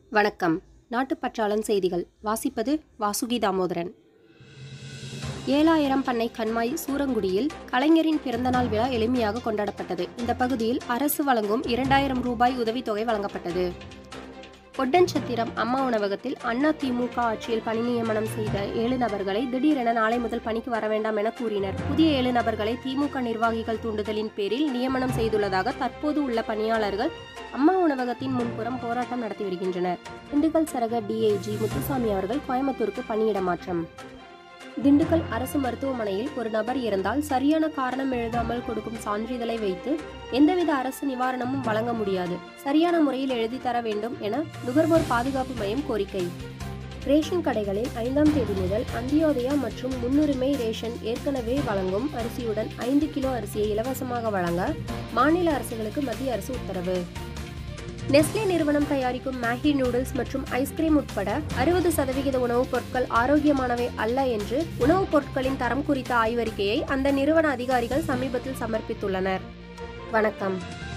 வணக்கம் நாட்டுப்பற்றாளன் செய்திகள் வாசிப்பது வாசுகி தாமோதரன் ஏழாயிரம் பண்ணை கண்மாய் சூரங்குடியில் கலைஞரின் பிறந்தநாள் விழா எளிமையாக கொண்டாடப்பட்டது இந்த பகுதியில் அரசு வழங்கும் இரண்டாயிரம் ரூபாய் உதவித்தொகை வழங்கப்பட்டது ஒட்டன்சத்திரம் அம்மா உணவகத்தில் அண்ணா திமுக ஆட்சியில் பணி நியமனம் செய்த ஏழு நபர்களை திடீரென நாளை முதல் பணிக்கு வர வேண்டாம் என கூறினர் புதிய ஏழு நபர்களை திமுக நிர்வாகிகள் தூண்டுதலின் பேரில் நியமனம் செய்துள்ளதாக தற்போது உள்ள பணியாளர்கள் அம்மா உணவகத்தின் முன்புறம் போராட்டம் நடத்தி வருகின்றனர் திண்டுக்கல் சரக டிஐஜி முத்துசாமி அவர்கள் கோயம்புத்தூருக்கு பணியிட மாற்றம் திண்டுக்கல் அரசு மருத்துவமனையில் ஒரு நபர் இறந்தால் சரியான காரணம் எழுதாமல் கொடுக்கும் சான்றிதழை வைத்து எந்தவித அரசு நிவாரணமும் வழங்க முடியாது சரியான முறையில் எழுதி தர வேண்டும் என நுகர்வோர் பாதுகாப்பு மையம் கோரிக்கை ரேஷன் கடைகளில் ஐந்தாம் தேதி முதல் அந்தியோதயா மற்றும் முன்னுரிமை ரேஷன் ஏற்கனவே வழங்கும் அரிசியுடன் ஐந்து கிலோ அரிசியை இலவசமாக வழங்க மாநில அரசுகளுக்கு மத்திய அரசு உத்தரவு நெஸ்லே நிறுவனம் தயாரிக்கும் மேகி நூடுல்ஸ் மற்றும் ஐஸ்கிரீம் உட்பட அறுபது சதவிகித உணவுப் பொருட்கள் ஆரோக்கியமானவை அல்ல என்று உணவுப் பொருட்களின் தரம் குறித்த ஆய்வறிக்கையை அந்த நிறுவன அதிகாரிகள் சமீபத்தில் சமர்ப்பித்துள்ளனர் வணக்கம்